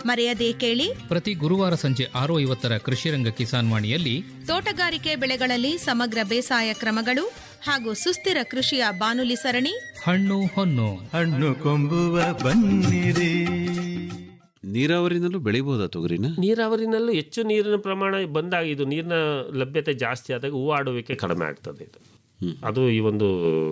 ಮರೆಯದೇ ಕೇಳಿ ಪ್ರತಿ ಗುರುವಾರ ಸಂಜೆ ಆರು ಐವತ್ತರ ಕೃಷಿರಂಗ ಕಿಸಾನ್ ವಾಣಿಯಲ್ಲಿ ತೋಟಗಾರಿಕೆ ಬೆಳೆಗಳಲ್ಲಿ ಸಮಗ್ರ ಬೇಸಾಯ ಕ್ರಮಗಳು ಹಾಗೂ ಸುಸ್ಥಿರ ಕೃಷಿಯ ಬಾನುಲಿ ಸರಣಿ ಹಣ್ಣು ಹೊನ್ನು ಹಣ್ಣು ಕೊಂಬುವ ಬನ್ನಿರಿ ನೀರಾವರಿನಲ್ಲೂ ಬೆಳಿಬೋದಾ ತೊಗರಿನ ನೀರಾವರಿನಲ್ಲೂ ಹೆಚ್ಚು ನೀರಿನ ಪ್ರಮಾಣ ಬಂದಾಗ ಇದು ನೀರಿನ ಲಭ್ಯತೆ ಜಾಸ್ತಿ ಆದಾಗ ಹೂ ಆಡುವಿಕೆ ಕಡಿಮೆ ಆಗ್ತದೆ ಇದು ಅದು ಈ ಒಂದು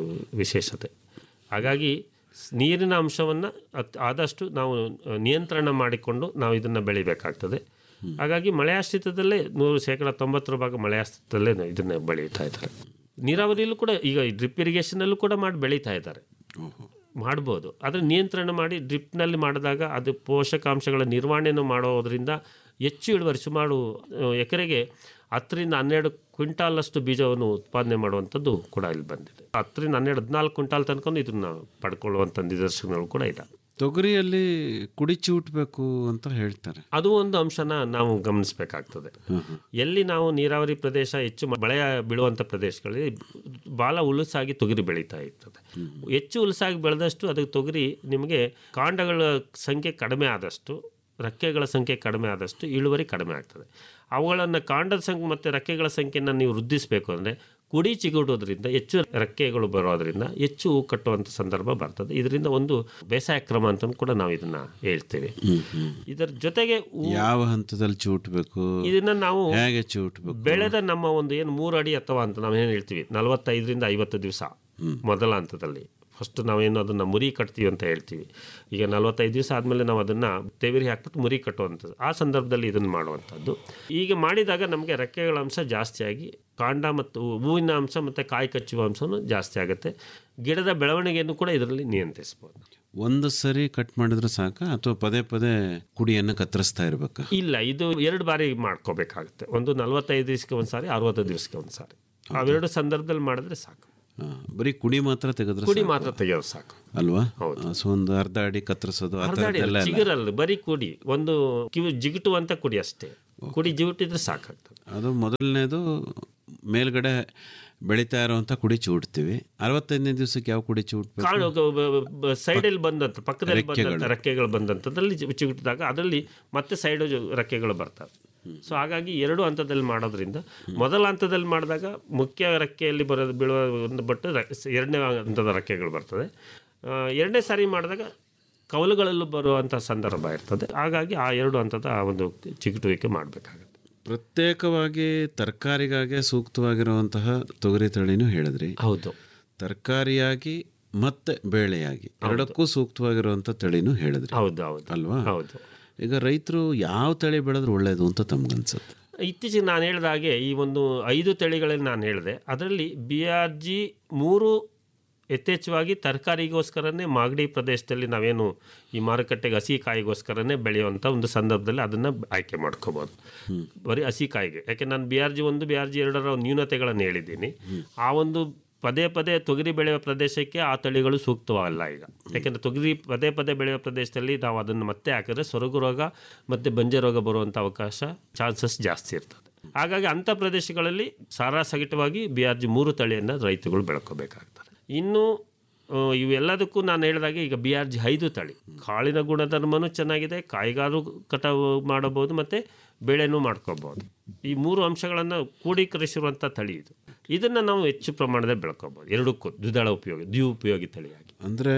ವಿಶೇಷತೆ ಹಾಗಾಗಿ ಸ್- ನೀರಿನ ಅಂಶವನ್ನು ಆದಷ್ಟು ನಾವು ಅಹ್, ನಿಯಂತ್ರಣ ಮಾಡಿಕೊಂಡು ನಾವು ಇದನ್ನು ಬೆಳಿಬೇಕಾಗ್ತದೆ ಹಾಗಾಗಿ ಮಳೆಯಾಶ್ರಿತದಲ್ಲೇ ನೂರು ಶೇಕಡ ತೊಂಬತ್ತರ ಭಾಗ ಮಳೆಯಾಶ್ರಿತದಲ್ಲೇ ಇದನ್ನು ಬೆಳೀತಾ ಇದ್ದಾರೆ ನೀರಾವರಿಯಲ್ಲೂ ಕೂಡ ಈಗ ಡ್ರಿಪ್ ಇರಿಗೇಷನಲ್ಲೂ ಕೂಡ ಮಾಡಿ ಬೆಳೀತಾ ಇದ್ದಾರೆ ಮಾಡ್ಬೋದು ಆದರೆ ನಿಯಂತ್ರಣ ಮಾಡಿ ಡ್ರಿಪ್ನಲ್ಲಿ ಮಾಡಿದಾಗ ಅದು ಪೋಷಕಾಂಶಗಳ ನಿರ್ವಹಣೆಯನ್ನು ಮಾಡೋದ್ರಿಂದ ಹೆಚ್ಚು ಇಳುವರಿ ಸುಮಾರು ಆ, ಎಕರೆಗೆ ಹತ್ತರಿಂದ ಹನ್ನೆರಡು ಕ್ವಿಂಟಾಲಷ್ಟು ಬೀಜವನ್ನು ಉತ್ಪಾದನೆ ಮಾಡುವಂಥದ್ದು ಕೂಡ ಇಲ್ಲಿ ಬಂದಿದೆ ಹತ್ತರಿಂದ ಹನ್ನೆರಡು ಹದಿನಾಲ್ಕು ಕ್ವಿಂಟಾಲ್ ತನಕ ಇದನ್ನು ಪಡ್ಕೊಳ್ಳುವಂಥ ನಿದರ್ಶನಗಳು ಕೂಡ ಇದೆ ತೊಗರಿಯಲ್ಲಿ ಕುಡಿ ಚಿವುಟ್ಬೇಕು ಅಂತ ಹೇಳ್ತಾರೆ ಅದು ಒಂದು ಅಂಶನ ನಾವು ಗಮನಿಸಬೇಕಾಗ್ತದೆ ಎಲ್ಲಿ ನಾವು ನೀರಾವರಿ ಪ್ರದೇಶ ಹೆಚ್ಚು ಮಳೆ ಬೀಳುವಂಥ ಪ್ರದೇಶಗಳಲ್ಲಿ ಭಾಳ ಹುಲಸಾಗಿ ತೊಗರಿ ಬೆಳೀತಾ ಇರ್ತದೆ ಹೆಚ್ಚು ಹುಲಸಾಗಿ ಬೆಳೆದಷ್ಟು ಅದಕ್ಕೆ ತೊಗರಿ ನಿಮಗೆ ಕಾಂಡಗಳ ಸಂಖ್ಯೆ ಕಡಿಮೆ ಆದಷ್ಟು ರೆಕ್ಕೆಗಳ ಸಂಖ್ಯೆ ಕಡಿಮೆ ಆದಷ್ಟು ಇಳುವರಿ ಕಡಿಮೆ ಆಗ್ತದೆ ಅವುಗಳನ್ನು ಕಾಂಡದ ಸಂಖ್ಯೆ ಮತ್ತು ರೆಕ್ಕೆಗಳ ಸಂಖ್ಯೆಯನ್ನು ನೀವು ವೃದ್ಧಿಸಬೇಕು ಅಂದರೆ ಕುಡಿ ಚಿಗುಟೋದ್ರಿಂದ ಹೆಚ್ಚು ರೆಕ್ಕೆಗಳು ಬರೋದ್ರಿಂದ ಹೆಚ್ಚು ಹೂ ಕಟ್ಟುವಂಥ ಸಂದರ್ಭ ಬರ್ತದೆ ಇದರಿಂದ ಒಂದು ಬೇಸಾಯ ಕ್ರಮ ಅಂತ ಕೂಡ ನಾವು ಇದನ್ನು ಹೇಳ್ತೇವೆ ಇದರ ಜೊತೆಗೆ ಹೂ- ಯಾವ ಹಂತದಲ್ಲಿ ಚಿವುಟ್ಬೇಕು ಇದನ್ನ ನಾವು ಹೇಗೆ ಚಿವುಟ್ಬೇಕು ಬೆಳೆದ ನಮ್ಮ ಒಂದು ಏನು ಮೂರು ಅಡಿ ಅಥವಾ ಅಂತ ನಾವು ಏನು ಹೇಳ್ತೀವಿ ನಲವತ್ತೈದರಿಂದ ಐವತ್ತು ದಿವಸ ಮೊದಲ ಹಂತದಲ್ಲಿ ಫಸ್ಟ್ ನಾವೇನು ಅದನ್ನು ಮುರಿ ಕಟ್ತೀವಿ ಅಂತ ಹೇಳ್ತೀವಿ ಈಗ ನಲವತ್ತೈದು ದಿವಸ ಆದಮೇಲೆ ನಾವು ಅದನ್ನು ತೆವಿರಿ ಹಾಕ್ಬಿಟ್ಟು ಮುರಿ ಕಟ್ಟುವಂಥದ್ದು ಆ ಸಂದರ್ಭದಲ್ಲಿ ಇದನ್ನು ಮಾಡುವಂಥದ್ದು ಈಗ ಮಾಡಿದಾಗ ನಮಗೆ ರೆಕ್ಕೆಗಳ ಅಂಶ ಜಾಸ್ತಿಯಾಗಿ ಕಾಂಡ ಮತ್ತು ಹೂವಿನ ಅಂಶ ಮತ್ತು ಕಾಯಿ ಕಚ್ಚುವ ಅಂಶನೂ ಜಾಸ್ತಿ ಆಗುತ್ತೆ ಗಿಡದ ಬೆಳವಣಿಗೆಯನ್ನು ಕೂಡ ಇದರಲ್ಲಿ ನಿಯಂತ್ರಿಸ್ಬೋದು ಒಂದು ಸರಿ ಕಟ್ ಮಾಡಿದ್ರೆ ಸಾಕ ಅಥವಾ ಪದೇ ಪದೇ ಕುಡಿಯನ್ನು ಕತ್ತರಿಸ್ತಾ ಇರ್ಬೇಕಾ ಇಲ್ಲ ಇದು ಎರಡು ಬಾರಿ ಮಾಡ್ಕೋಬೇಕಾಗುತ್ತೆ ಒಂದು ನಲವತ್ತೈದು ದಿವಸಕ್ಕೆ ಒಂದು ಸಾರಿ ಅರವತ್ತು ದಿವಸಕ್ಕೆ ಒಂದು ಸಾರಿ ಅವೆರಡು ಸಂದರ್ಭದಲ್ಲಿ ಮಾಡಿದ್ರೆ ಸಾಕು ಆ, ಬರೀ ಕುಡಿ ಮಾತ್ರ ತೆಗೆದ್ರೆ ಕುಡಿ ಸಾಕು. ಮಾತ್ರ ತೆಗೆಯೋದು ಸಾಕು ಅಲ್ವಾ ಹೌದು. ಸೊ ಒಂದು ಅರ್ಧ ಅಡಿ ಕತ್ತರಿಸೋದು ಆ ಅರ್ಧ ಅಡಿ ಥರದ್ದೆಲ್ಲ ಇಲ್ಲ. ಚಿಗುರಲ್ಲ ಬರೀ ಕುಡಿ ಒಂದು ಕಿವಿ ಜಿಗುಟುವಂತ ಕುಡಿ ಅಷ್ಟೇ ಕುಡಿ ಜಿಗುಟಿದ್ರೆ ಸಾಕಾಗ್ತದೆ ಅದು ಮೊದಲನೇದು ಮೇಲ್ಗಡೆ ಬೆಳೀತಾ ಇರುವಂತ ಕುಡಿ ಚಿವುಟ್ತೀವಿ ಅರವತ್ತೈದನೇ ದಿವಸಕ್ಕೆ ಯಾವ ಕುಡಿ ಚಿವುಟ್ಬೇಕು ಕಾಳು ಸೈಡಲ್ಲಿ ಬಂದಂತ ಪಕ್ಕದಲ್ಲಿ ರೆಕ್ಕೆಗಳು. ಬಂದಂತ ರೆಕ್ಕೆಗಳು ಬಂದಂಥದ್ರಲ್ಲಿ ಜಿ- ಚಿಗುಟಿದಾಗ ಅದರಲ್ಲಿ ಮತ್ತೆ ಸೈಡ್ ರೆಕ್ಕೆಗಳು ಬರ್ತವೆ ಸೊ ಹಾಗಾಗಿ ಎರಡು ಹಂತದಲ್ಲಿ ಮಾಡೋದ್ರಿಂದ ಮೊದಲ ಹಂತದಲ್ಲಿ ಮಾಡಿದಾಗ ಮುಖ್ಯ ರೆಕ್ಕೆಯಲ್ಲಿ ಬರೋದು ಬೀಳುವ ಒಂದು ಬಟ್ಟು ರೆ- ಎರಡನೇ ಹಂತದ ರೆಕ್ಕೆಗಳು ಬರ್ತದೆ ಆ, ಎರಡನೇ ಸಾರಿ ಮಾಡಿದಾಗ ಕವಲುಗಳಲ್ಲೂ ಬರುವಂಥ ಸಂದರ್ಭ ಇರ್ತದೆ ಹಾಗಾಗಿ ಆ ಎರಡು ಹಂತದ ಆ ಒಂದು ಚಿಗುಟುವಿಕೆ ಮಾಡಬೇಕಾಗುತ್ತೆ ಪ್ರತ್ಯೇಕವಾಗಿ ತರಕಾರಿಗಾಗೆ ಸೂಕ್ತವಾಗಿರುವಂತಹ ತೊಗರಿ ತಳಿನೂ ಹೇಳಿದ್ರಿ ಹೌದು ತರಕಾರಿಯಾಗಿ ಮತ್ತೆ ಬೇಳೆಯಾಗಿ ಎರಡಕ್ಕೂ ಸೂಕ್ತವಾಗಿರುವಂಥ ತಳಿನೂ ಹೇಳಿದ್ರಿ ಹೌದು ಹೌದು ಅಲ್ವಾ ಹೌದು ಈಗ ರೈತರು ಯಾವ ತಳಿ ಬೆಳೆದ್ರೆ ಒಳ್ಳೇದು ಅಂತ ತಮ್ಗನ್ಸುತ್ತೆ ಇತ್ತೀಚೆಗೆ ನಾನು ಹೇಳಿದ ಹಾಗೆ ಈ ಒಂದು ಐದು ತಳಿಗಳಲ್ಲಿ ನಾನು ಹೇಳಿದೆ ಅದರಲ್ಲಿ ಬಿ ಆರ್ ಜಿ ಮೂರು ಯಥೇಚ್ಛವಾಗಿ ತರಕಾರಿಗೋಸ್ಕರನೇ ಮಾಗಡಿ ಪ್ರದೇಶದಲ್ಲಿ ನಾವೇನು ಈ ಮಾರುಕಟ್ಟೆಗೆ ಹಸಿ ಕಾಯಿಗೋಸ್ಕರನೇ ಬೆಳೆಯುವಂಥ ಒಂದು ಸಂದರ್ಭದಲ್ಲಿ ಅದನ್ನು ಆಯ್ಕೆ ಮಾಡ್ಕೋಬೋದು ಬರೀ ಹಸಿ ಕಾಯಿಗೆ ಯಾಕೆ ನಾನು ಬಿ ಆರ್ ಜಿ ಒಂದು ಬಿ ಆರ್ ಜಿ ಎರಡರ ನ್ಯೂನತೆಗಳನ್ನು ಹೇಳಿದ್ದೀನಿ ಆ ಒಂದು ಪದೇ ಪದೇ ತೊಗರಿ ಬೆಳೆಯುವ ಪ್ರದೇಶಕ್ಕೆ ಆ ತಳಿಗಳು ಸೂಕ್ತವಲ್ಲ ಈಗ ಯಾಕೆಂದರೆ ತೊಗರಿ ಪದೇ ಪದೇ ಬೆಳೆಯುವ ಪ್ರದೇಶದಲ್ಲಿ ನಾವು ಅದನ್ನು ಮತ್ತೆ ಹಾಕಿದ್ರೆ ಸೊರಗು ರೋಗ ಮತ್ತು ಬಂಜೆ ರೋಗ ಬರುವಂಥ ಅವಕಾಶ ಚಾನ್ಸಸ್ ಜಾಸ್ತಿ ಇರ್ತದೆ ಹಾಗಾಗಿ ಅಂಥ ಪ್ರದೇಶಗಳಲ್ಲಿ ಸಾರಾಸಹಿತವಾಗಿ ಬಿ ಆರ್ ಜಿ ಮೂರು ತಳಿಯನ್ನು ರೈತಗಳು ಬೆಳ್ಕೋಬೇಕಾಗ್ತದೆ ಇನ್ನು ಆ, ಇವೆಲ್ಲದಕ್ಕೂ ನಾನು ಹೇಳಿದಾಗೆ ಈಗ ಬಿ ಆರ್ ಜಿ ಐದು ತಳಿ ಕಾಳಿನ ಗುಣಧರ್ಮನೂ ಚೆನ್ನಾಗಿದೆ ಕಾಯಿಗಾರು ಕಟಾವು ಮಾಡಬಹುದು ಮತ್ತು ಬೆಳೆನೂ ಮಾಡ್ಕೋಬಹುದು ಈ ಮೂರು ಅಂಶಗಳನ್ನು ಕೂಡೀಕರಿಸಿರುವಂಥ ತಳಿ ಇದು ಇದನ್ನು ನಾವು ಹೆಚ್ಚು ಪ್ರಮಾಣದಲ್ಲಿ ಬೆಳ್ಕೋಬಹುದು ಎರಡಕ್ಕೂ ದ್ವಿದಳ ಉಪಯೋಗ ದ್ವಿಉಪಯೋಗಿ ತಳಿಯಾಗಿ ಅಂದ್ರೆ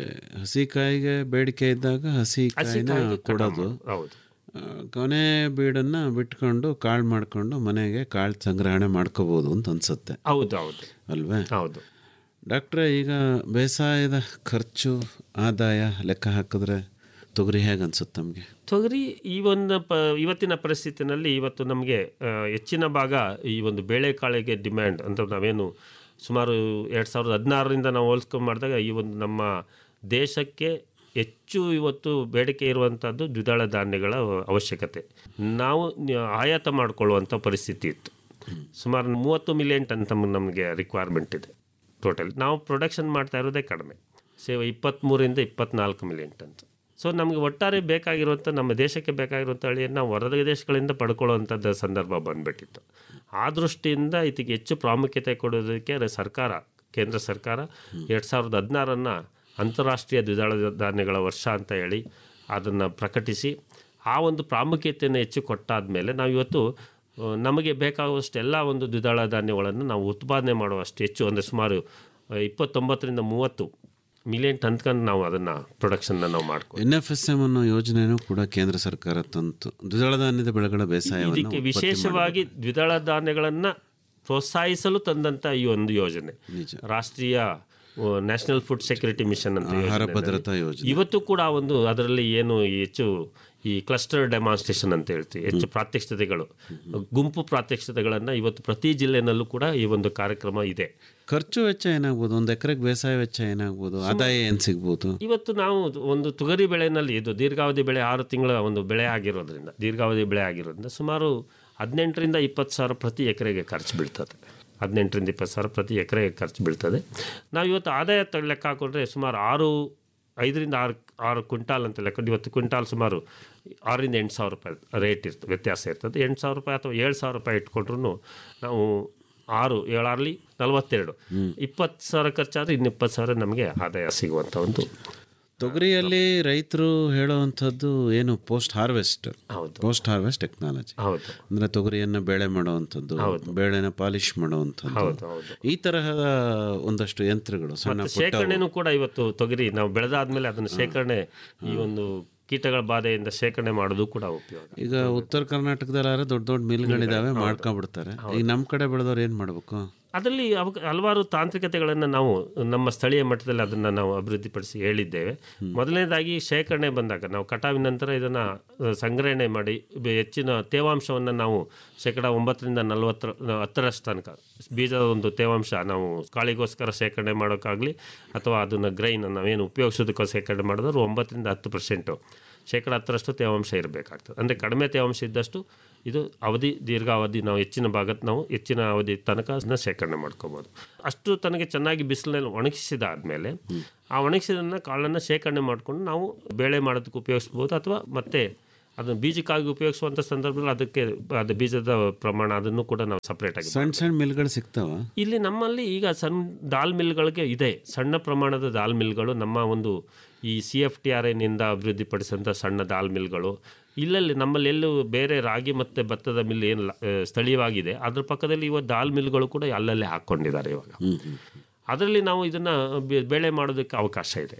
ಹಸಿ ಕಾಯಿಗೆ ಬೇಡಿಕೆ ಇದ್ದಾಗ ಹಸಿ ಹಸಿ ಕಾಯಿನ ಕಾಯಿಗೆ ಕಟಾವು ಕೊಡೋದು ಮಾಡೋದು. ಹೌದು ಆ, ಕೊನೆ ಬೀಡನ್ನ ಬಿಟ್ಕೊಂಡು ಕಾಳು ಮಾಡ್ಕೊಂಡು ಮನೆಗೆ ಕಾಳು ಸಂಗ್ರಹಣೆ ಮಾಡ್ಕೋಬಹುದು ಅಂತ ಅನ್ಸುತ್ತೆ ಹೌದು ಹೌದು ಅಲ್ವೇ ಹೌದು ಡಾಕ್ಟ್ರೆ ಈಗ ಬೇಸಾಯದ ಖರ್ಚು ಆದಾಯ ಲೆಕ್ಕ ಹಾಕಿದ್ರೆ ತೊಗರಿ ಹೇಗೆ ಅನ್ಸುತ್ತೆ ತಮಗೆ ತೊಗರಿ ಈ ಒಂದು ಪ ಇವತ್ತಿನ ಪರಿಸ್ಥಿತಿನಲ್ಲಿ ಇವತ್ತು ನಮಗೆ ಆ, ಹೆಚ್ಚಿನ ಭಾಗ ಈ ಒಂದು ಬೇಳೆಕಾಳಿಗೆ ಡಿಮ್ಯಾಂಡ್ ಅಂತ ನಾವೇನು ಸುಮಾರು ಎರಡು ಸಾವಿರದ ಹದಿನಾರರಿಂದ ನಾವು ಹೋಲಿಸ್ಕೊಂಡು ಮಾಡಿದಾಗ ಈ ಒಂದು ನಮ್ಮ ದೇಶಕ್ಕೆ ಹೆಚ್ಚು ಇವತ್ತು ಬೇಡಿಕೆ ಇರುವಂಥದ್ದು ದ್ವಿದಳ ಧಾನ್ಯಗಳ ಅವಶ್ಯಕತೆ ನಾವು ನ- ಆಯಾತ ಮಾಡಿಕೊಳ್ಳುವಂಥ ಪರಿಸ್ಥಿತಿ ಇತ್ತು ಸುಮಾರು ಮೂವತ್ತು ಮಿಲಿಯನ್ ಟನ್ ತಮ್ಮ ನಮಗೆ ರಿಕ್ವೈರ್ಮೆಂಟ್ ಇದೆ ಟೋಟಲ್ ನಾವು ಪ್ರೊಡಕ್ಷನ್ ಮಾಡ್ತಾ ಇರೋದೇ ಕಡಿಮೆ ಸೇವೆ ಇಪ್ಪತ್ತ್ಮೂರಿಂದ ಇಪ್ಪತ್ನಾಲ್ಕು ಮಿಲಿಯನ್ ಟನ್ ಸೊ ನಮಗೆ ಒಟ್ಟಾರೆ ಬೇಕಾಗಿರುವಂಥ ನಮ್ಮ ದೇಶಕ್ಕೆ ಬೇಕಾಗಿರುವಂಥ ಹಳ್ಳಿಯನ್ನು ನಾವು ಹೊರ ದೇಶಗಳಿಂದ ಪಡ್ಕೊಳ್ಳುವಂಥದ್ದು ಸಂದರ್ಭ ಬಂದ್ಬಿಟ್ಟಿತ್ತು ಆ ದೃಷ್ಟಿಯಿಂದ ಇದಕ್ಕೆ ಹೆಚ್ಚು ಪ್ರಾಮುಖ್ಯತೆ ಕೊಡೋದಕ್ಕೆ ರ- ಸರ್ಕಾರ ಕೇಂದ್ರ ಸರ್ಕಾರ ಎರಡು ಸಾವಿರದ ಹದಿನಾರನ್ನು ಅಂತಾರಾಷ್ಟ್ರೀಯ ದ್ವಿದಳ ಧಾನ್ಯಗಳ ವರ್ಷ ಅಂತ ಹೇಳಿ ಅದನ್ನು ಪ್ರಕಟಿಸಿ ಆ ಒಂದು ಪ್ರಾಮುಖ್ಯತೆಯನ್ನು ಹೆಚ್ಚು ಕೊಟ್ಟಾದ ನಾವು ಇವತ್ತು ಆ, ನಮಗೆ ಬೇಕಾಗುವಷ್ಟು ಎಲ್ಲ ಒಂದು ದ್ವಿದಳ ಧಾನ್ಯಗಳನ್ನು ನಾವು ಉತ್ಪಾದನೆ ಮಾಡುವಷ್ಟು ಹೆಚ್ಚು ಅಂದರೆ ಸುಮಾರು ಆ, ಇಪ್ಪತ್ತೊಂಬತ್ತರಿಂದ ಮೂವತ್ತು ಮಿಲಿಯನ್ ಟನ್ಕಂಡು ನಾವು ಅದನ್ನು ಪ್ರೊಡಕ್ಷನ್ನ ನಾವು ಮಾಡ್ಕೊ ಎನ್ ಎಫ್ ಎಸ್ ಎಂ ಅನ್ನೋ ಯೋಜನೆಯೂ ಕೂಡ ಕೇಂದ್ರ ಸರ್ಕಾರ ತಂತು ದ್ವಿದಳ ಧಾನ್ಯದ ಬೆಳೆಗಳ ಬೇಸಾಯವನ್ನು ಇದಕ್ಕೆ ಉತ್ಪತ್ತಿ ವಿಶೇಷವಾಗಿ ದ್ವಿದಳ ಧಾನ್ಯಗಳನ್ನು ಪ್ರೋತ್ಸಾಹಿಸಲು ತಂದಂಥ ಈ ಒಂದು ಯೋಜನೆ ನಿಜ. ರಾಷ್ಟ್ರೀಯ ನ್ಯಾಷನಲ್ ಫುಡ್ ಸೆಕ್ಯೂರಿಟಿ ಮಿಷನ್ ಅಂತ ಆಹಾರ ಯೋಜನೆ ಭದ್ರತಾ ಯೋಜನೆ ಇವತ್ತು ಕೂಡ ಆ ಒಂದು ಅದರಲ್ಲಿ ಏನು ಈ ಹೆಚ್ಚು ಈ ಕ್ಲಸ್ಟರ್ ಡೆಮಾನ್ಸ್ಟ್ರೇಷನ್ ಅಂತ ಹೇಳ್ತೀವಿ ಹೆಚ್ಚು ಪ್ರಾತ್ಯಕ್ಷತೆಗಳು ಗುಂಪು ಪ್ರಾತ್ಯಕ್ಷತೆಗಳನ್ನು ಇವತ್ತು ಪ್ರತಿ ಜಿಲ್ಲೆನಲ್ಲೂ ಕೂಡ ಈ ಒಂದು ಕಾರ್ಯಕ್ರಮ ಇದೆ ಖರ್ಚು ವೆಚ್ಚ ಏನಾಗ್ಬೋದು ಒಂದು ಎಕರೆಗೆ ಬೇಸಾಯ ವೆಚ್ಚ ಏನಾಗ್ಬೋದು ಆದಾಯ ಏನು ಸಿಗ್ಬೋದು ಇವತ್ತು ನಾವು ಒಂದು ತೊಗರಿ ಬೆಳೆನಲ್ಲಿ ಇದು ದೀರ್ಘಾವಧಿ ಬೆಳೆ ಆರು ತಿಂಗಳ ಒಂದು ಬೆಳೆ ಆಗಿರೋದ್ರಿಂದ ದೀರ್ಘಾವಧಿ ಬೆಳೆ ಆಗಿರೋದ್ರಿಂದ ಸುಮಾರು ಹದಿನೆಂಟರಿಂದ ಇಪ್ಪತ್ತು ಸಾವಿರ ಪ್ರತಿ ಎಕರೆಗೆ ಖರ್ಚು ಬೀಳ್ತದೆ ಹದಿನೆಂಟರಿಂದ ಇಪ್ಪತ್ತು ಸಾವಿರ ಪ್ರತಿ ಎಕರೆಗೆ ಖರ್ಚು ಬೀಳ್ತದೆ ನಾವು ಇವತ್ತು ಆದಾಯ ತ- ಲೆಕ್ಕ ಹಾಕೊಂಡ್ರೆ ಸುಮಾರು ಆರು ಐದರಿಂದ ಆರು ಆರು ಕ್ವಿಂಟಾಲ್ ಅಂತ ಲೆಕ್ಕ ಇವತ್ತು ಕ್ವಿಂಟಾಲ್ ಸುಮಾರು ಆರರಿಂದ ಎಂಟು ಸಾವಿರ ರೂಪಾಯಿ ರೇಟ್ ಇರ್ತದೆ ವ್ಯತ್ಯಾಸ ಇರ್ತದೆ ಎಂಟು ಸಾವಿರ ರೂಪಾಯಿ ಅಥವಾ ಏಳು ಸಾವಿರ ರೂಪಾಯಿ ಇಟ್ಕೊಂಡ್ರು ನಾವು ಆರು ಏಳಾರ್ಲಿ ನಲವತ್ತೆರಡು ಇಪ್ಪತ್ತು ಸಾವಿರ ಖರ್ಚಾದ್ರೆ ಇನ್ನು ಇಪ್ಪತ್ತು ಸಾವಿರ ನಮಗೆ ಆದಾಯ ಸಿಗುವಂಥ ಒಂದು ತೊಗರಿಯಲ್ಲಿ ರೈತರು ಹೇಳುವಂಥದ್ದು ಏನು ಪೋಸ್ಟ್ ಹಾರ್ವೆಸ್ಟ್ ಹೌದು ಪೋಸ್ಟ್ ಹಾರ್ವೆಸ್ಟ್ ಟೆಕ್ನಾಲಜಿ ಹೌದು ಅಂದ್ರೆ ತೊಗರಿಯನ್ನ ಬೆಳೆ ಮಾಡುವಂಥದ್ದು ಬೇಳೆನ ಪಾಲಿಶ್ ಮಾಡುವಂಥದ್ದು ಹೌದು ಹೌದು ಈ ತರಹದ ಒಂದಷ್ಟು ಯಂತ್ರಗಳು ಸಣ್ಣ ಮತ್ತೆ ಶೇಖರಣೆನೂ ಕೂಡ ಇವತ್ತು ತೊಗರಿ ನಾವು ಬೆಳೆದಾದ್ಮೇಲೆ ಅದನ್ನು ಶೇಖರಣೆ ಈ ಒಂದು ಕೀಟಗಳ ಬಾಧೆಯಿಂದ ಶೇಖರಣೆ ಮಾಡೋದು ಕೂಡ ಉಪಯೋಗ ಈಗ ಉತ್ತರ ಕರ್ನಾಟಕದಲ್ಲಾದ್ರೆ ದೊಡ್ಡ ದೊಡ್ಡ ಮಿಲ್ಗಳಿದಾವೆ ಮಾಡ್ಕೊಂಡ್ಬಿಡ್ತಾರೆ ಈಗ ನಮ್ಮ ಕಡೆ ಬೆಳೆದವ್ರು ಏನು ಮಾಡ್ಬೇಕು ಅದರಲ್ಲಿ ಅವ ಹಲವಾರು ತಾಂತ್ರಿಕತೆಗಳನ್ನು ನಾವು ನಮ್ಮ ಸ್ಥಳೀಯ ಮಟ್ಟದಲ್ಲಿ ಅದನ್ನು ನಾವು ಅಭಿವೃದ್ಧಿಪಡಿಸಿ ಹೇಳಿದ್ದೇವೆ ಮೊದಲನೇದಾಗಿ ಶೇಖರಣೆ ಬಂದಾಗ ನಾವು ಕಟಾವಿನ ನಂತರ ಇದನ್ನು ಸಂಗ್ರಹಣೆ ಮಾಡಿ ಬೆ- ಹೆಚ್ಚಿನ ತೇವಾಂಶವನ್ನು ನಾವು ಶೇಕಡ ಒಂಬತ್ತರಿಂದ ನಲವತ್ತರ ಹತ್ತರಷ್ಟು ತನಕ ಬೀಜದ ಒಂದು ತೇವಾಂಶ ನಾವು ಕಾಳಿಗೋಸ್ಕರ ಶೇಖರಣೆ ಮಾಡೋಕ್ಕಾಗಲಿ ಅಥವಾ ಅದನ್ನು ಗ್ರೈನ್ ನಾವೇನು ಉಪಯೋಗಿಸೋದಕ್ಕೋ ಶೇಖರಣೆ ಮಾಡಿದ್ರೆ ಒಂಬತ್ತರಿಂದ ಹತ್ತು ಪರ್ಸೆಂಟು ಶೇಕಡ ಹತ್ತರಷ್ಟು ತೇವಾಂಶ ಇರಬೇಕಾಗ್ತದೆ ಅಂದರೆ ಕಡಿಮೆ ತೇವಾಂಶ ಇದ್ದಷ್ಟು ಇದು ಅವಧಿ ದೀರ್ಘಾವಧಿ ನಾವು ಹೆಚ್ಚಿನ ಭಾಗದ ನಾವು ಹೆಚ್ಚಿನ ಅವಧಿ ತನಕ ಅದನ್ನ ಶೇಖರಣೆ ಮಾಡ್ಕೋಬೋದು ಅಷ್ಟು ತನಗೆ ಚೆನ್ನಾಗಿ ಬಿಸಿಲಿನಲ್ಲಿ ಒಣಗಿಸಿದಾದ್ಮೇಲೆ ಆ ಒಣಗಿಸಿದನ್ನ ಕಾಳನ್ನು ಶೇಖರಣೆ ಮಾಡಿಕೊಂಡು ನಾವು ಬೇಳೆ ಮಾಡೋದಕ್ಕೆ ಉಪಯೋಗಿಸ್ಬೋದು ಅಥವಾ ಮತ್ತೆ ಅದನ್ನು ಬೀಜಕ್ಕಾಗಿ ಉಪಯೋಗಿಸುವಂಥ ಸಂದರ್ಭದಲ್ಲಿ ಅದಕ್ಕೆ ಅದು ಬೀಜದ ಪ್ರಮಾಣ ಅದನ್ನು ಕೂಡ ನಾವು ಸಪ್ರೇಟ್ ಆಗಿ ಸಣ್ಣ ಸಣ್ಣ ಮಿಲ್ಗಳು ಸಿಗ್ತಾವ ಇಲ್ಲಿ ನಮ್ಮಲ್ಲಿ ಈಗ ಸಣ್ಣ ದಾಲ್ ಮಿಲ್ಗಳಿಗೆ ಇದೆ ಸಣ್ಣ ಪ್ರಮಾಣದ ದಾಲ್ ಮಿಲ್ಗಳು ನಮ್ಮ ಒಂದು ಈ ಸಿ ಎಫ್ ಟಿ ಆರ್ ಎನ್ನಿಂದ ಅಭಿವೃದ್ಧಿಪಡಿಸಿದಂಥ ಸಣ್ಣ ದಾಲ್ ಮಿಲ್ಗಳು ಇಲ್ಲಲ್ಲಿ ನಮ್ಮಲ್ಲಿ ಎಲ್ಲೂ ಬೇರೆ ರಾಗಿ ಮತ್ತು ಭತ್ತದ ಮಿಲ್ ಏನು ಲ- ಆ, ಸ್ಥಳೀಯವಾಗಿದೆ ಅದ್ರ ಪಕ್ಕದಲ್ಲಿ ಇವತ್ತು ದಾಲ್ ಮಿಲ್ಗಳು ಕೂಡ ಅಲ್ಲಲ್ಲೇ ಹಾಕ್ಕೊಂಡಿದ್ದಾರೆ ಇವಾಗ ಅದರಲ್ಲಿ ನಾವು ಇದನ್ನು ಬೆಳೆ ಮಾಡೋದಕ್ಕೆ ಅವಕಾಶ ಇದೆ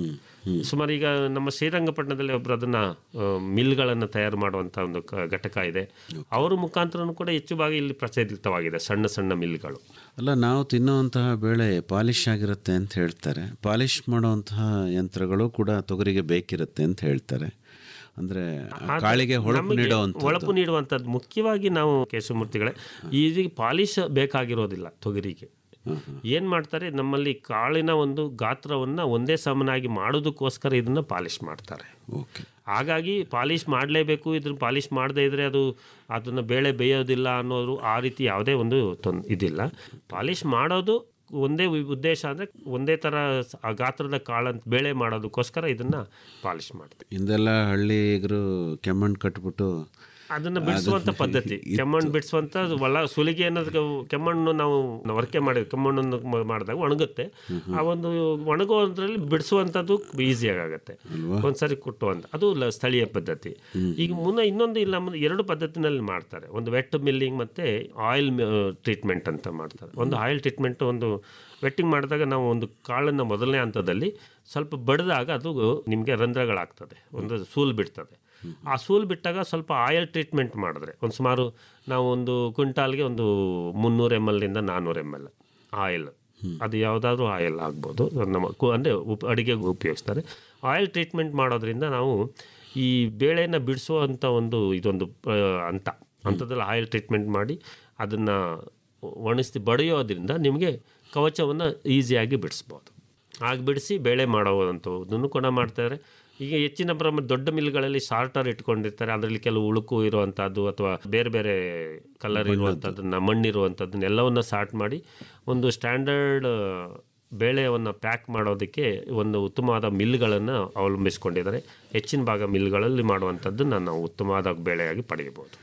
ಸುಮಾರು ಈಗ ನಮ್ಮ ಶ್ರೀರಂಗಪಟ್ಟಣದಲ್ಲಿ ಒಬ್ಬರು ಅದನ್ನು ಮಿಲ್ಗಳನ್ನು ತಯಾರು ಮಾಡುವಂಥ ಒಂದು ಕ- ಘಟಕ ಇದೆ ಅವರ ಮುಖಾಂತರನೂ ಕೂಡ ಹೆಚ್ಚು ಭಾಗ ಇಲ್ಲಿ ಪ್ರಚಲಿತವಾಗಿದೆ ಸಣ್ಣ ಸಣ್ಣ ಮಿಲ್ಗಳು ಅಲ್ಲ ನಾವು ತಿನ್ನುವಂತಹ ಬೇಳೆ ಪಾಲಿಶ್ ಆಗಿರುತ್ತೆ ಅಂತ ಹೇಳ್ತಾರೆ ಪಾಲಿಶ್ ಮಾಡುವಂತಹ ಯಂತ್ರಗಳು ಕೂಡ ತೊಗರಿಗೆ ಬೇಕಿರುತ್ತೆ ಅಂತ ಹೇಳ್ತಾರೆ ಅಂದ್ರೆ ಆ ಕಾಳಿಗೆ ಹೊಳಪು ನಮಗೆ ನೀಡುವಂಥ ಹೊಳಪು ನೀಡುವಂಥದ್ದು ಮುಖ್ಯವಾಗಿ ನಾವು ಕೇಶವಮೂರ್ತಿಗಳೇ ಈಗ ಪಾಲಿಶ್ ಬೇಕಾಗಿರೋದಿಲ್ಲ ತೊಗರಿಗೆ ಏನು ಮಾಡ್ತಾರೆ ನಮ್ಮಲ್ಲಿ ಕಾಳಿನ ಒಂದು ಗಾತ್ರವನ್ನು ಒಂದೇ ಸಮನಾಗಿ ಮಾಡೋದಕ್ಕೋಸ್ಕರ ಇದನ್ನು ಪಾಲಿಶ್ ಮಾಡ್ತಾರೆ ಓಕೆ ಹಾಗಾಗಿ ಪಾಲಿಶ್ ಮಾಡಲೇಬೇಕು ಇದ್ರ ಪಾಲಿಶ್ ಮಾಡದೇ ಇದ್ದರೆ ಅದು ಅದನ್ನು ಬೇಳೆ ಬೇಯೋದಿಲ್ಲ ಅನ್ನೋದು ಆ ರೀತಿ ಯಾವುದೇ ಒಂದು ತೊಂದ್ ಇದಿಲ್ಲ ಪಾಲಿಶ್ ಮಾಡೋದು ಒಂದೇ ಉ- ಉದ್ದೇಶ ಅಂದರೆ ಒಂದೇ ಥರ ಸ- ಆ ಗಾತ್ರದ ಕಾಳಂತ ಬೇಳೆ ಮಾಡೋದಕ್ಕೋಸ್ಕರ ಇದನ್ನು ಪಾಲಿಶ್ ಮಾಡ್ತೀವಿ ಹಿಂದೆಲ್ಲ ಹಳ್ಳಿಗರು ಕೆಮ್ಮಣ್ಣು ಕಟ್ಬಿಟ್ಟು ಅದನ್ನು ಬಿಡಿಸುವಂಥ ಪದ್ಧತಿ ಕೆಮ್ಮಣ್ಣು ಬಿಡಿಸುವಂಥ ಒಳ ಸುಲಿಗೆ ಅನ್ನೋದಕ್ಕೆ ಕೆಮ್ಮಣ್ಣು ನಾವು ವರ್ಕೆ ಮಾಡಿ ಕೆಮ್ಮಣ್ಣನ್ನು ಮ- ಮಾಡಿದಾಗ ಒಣಗುತ್ತೆ ಆ ಒಂದು ಒಣಗೋದ್ರಲ್ಲಿ ಬಿಡಿಸುವಂಥದ್ದು ಈಸಿಯಾಗಿ ಆಗುತ್ತೆ ಒಂದ್ಸರಿ ಕುಟ್ಟುವಂಥ ಅದು ಲ- ಸ್ಥಳೀಯ ಪದ್ಧತಿ ಈಗ ಮುನ್ನ ಇನ್ನೊಂದು ಇಲ್ಲ ನಮ್ಮದು ಎರಡು ಪದ್ಧತಿನಲ್ಲಿ ಮಾಡ್ತಾರೆ ಒಂದು ವೆಟ್ ಮಿಲ್ಲಿಂಗ್ ಮತ್ತು ಆಯಿಲ್ ಟ್ರೀಟ್ಮೆಂಟ್ ಅಂತ ಮಾಡ್ತಾರೆ ಒಂದು ಆಯಿಲ್ ಟ್ರೀಟ್ಮೆಂಟ್ ಒಂದು ವೆಟ್ಟಿಂಗ್ ಮಾಡಿದಾಗ ನಾವು ಒಂದು ಕಾಳನ್ನು ಮೊದಲನೇ ಹಂತದಲ್ಲಿ ಸ್ವಲ್ಪ ಬಡಿದಾಗ ಅದು ನಿಮಗೆ ರಂಧ್ರಗಳಾಗ್ತದೆ ಒಂದು ಸೂಲ್ ಬಿಡ್ತದೆ ಆ ಸೂಲ್ ಬಿಟ್ಟಾಗ ಸ್ವಲ್ಪ ಆಯಿಲ್ ಟ್ರೀಟ್ಮೆಂಟ್ ಮಾಡಿದ್ರೆ ಒಂದು ಸುಮಾರು ನಾವು ಒಂದು ಕ್ವಿಂಟಾಲ್ಗೆ ಒಂದು ಮುನ್ನೂರು ಎಮ್ ಎಲ್ನಿಂದ ನಾನ್ನೂರು ಎಮ್ ಎಲ್ ಆಯಿಲ್ ಅದು ಯಾವುದಾದ್ರೂ ಆಯಿಲ್ ಆಗ್ಬೋದು ನಮ್ಮ ಕು ಅಂದರೆ ಉಪ ಅಡುಗೆಗೆ ಉಪಯೋಗಿಸ್ತಾರೆ ಆಯಿಲ್ ಟ್ರೀಟ್ಮೆಂಟ್ ಮಾಡೋದ್ರಿಂದ ನಾವು ಈ ಬೇಳೆನ ಬಿಡಿಸುವಂಥ ಒಂದು ಇದೊಂದು ಆ, ಹಂತ ಹಂತದಲ್ಲಿ ಆಯಿಲ್ ಟ್ರೀಟ್ಮೆಂಟ್ ಮಾಡಿ ಅದನ್ನು ಒಣಗಿಸಿ ಬಡಿಯೋದ್ರಿಂದ ನಿಮಗೆ ಕವಚವನ್ನು ಈಸಿಯಾಗಿ ಬಿಡಿಸ್ಬೋದು ಹಾಗೆ ಬಿಡಿಸಿ ಬೇಳೆ ಮಾಡೋವಂಥದ್ದನ್ನು ಕೂಡ ಮಾಡ್ತಾರೆ ಈಗ ಹೆಚ್ಚಿನ ಪ್ರಮಾಣ ದೊಡ್ಡ ಮಿಲ್ಗಳಲ್ಲಿ ಶಾರ್ಟರ್ ಇಟ್ಕೊಂಡಿರ್ತಾರೆ ಅದರಲ್ಲಿ ಕೆಲವು ಉಳುಕು ಇರುವಂಥದ್ದು ಅಥವಾ ಬೇರೆ ಬೇರೆ ಕಲರ್ ಇರುವಂಥದ್ದನ್ನು ಮಣ್ಣಿರುವಂಥದ್ದನ್ನ ಎಲ್ಲವನ್ನು ಸಾರ್ಟ್ ಮಾಡಿ ಒಂದು ಸ್ಟ್ಯಾಂಡರ್ಡ್ ಬೇಳೆಯನ್ನು ಪ್ಯಾಕ್ ಮಾಡೋದಕ್ಕೆ ಒಂದು ಉತ್ತಮವಾದ ಮಿಲ್ಗಳನ್ನು ಅವಲಂಬಿಸ್ಕೊಂಡಿದ್ದಾರೆ ಹೆಚ್ಚಿನ ಭಾಗ ಮಿಲ್ಗಳಲ್ಲಿ ಮಾಡುವಂಥದ್ದನ್ನು ನಾವು ಉತ್ತಮವಾದ ಬೇಳೆಯಾಗಿ ಪಡೆಯಬಹುದು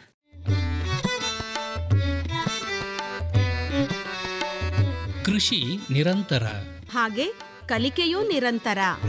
ಕೃಷಿ ನಿರಂತರ ಹಾಗೆ ಕಲಿಕೆಯೂ ನಿರಂತರ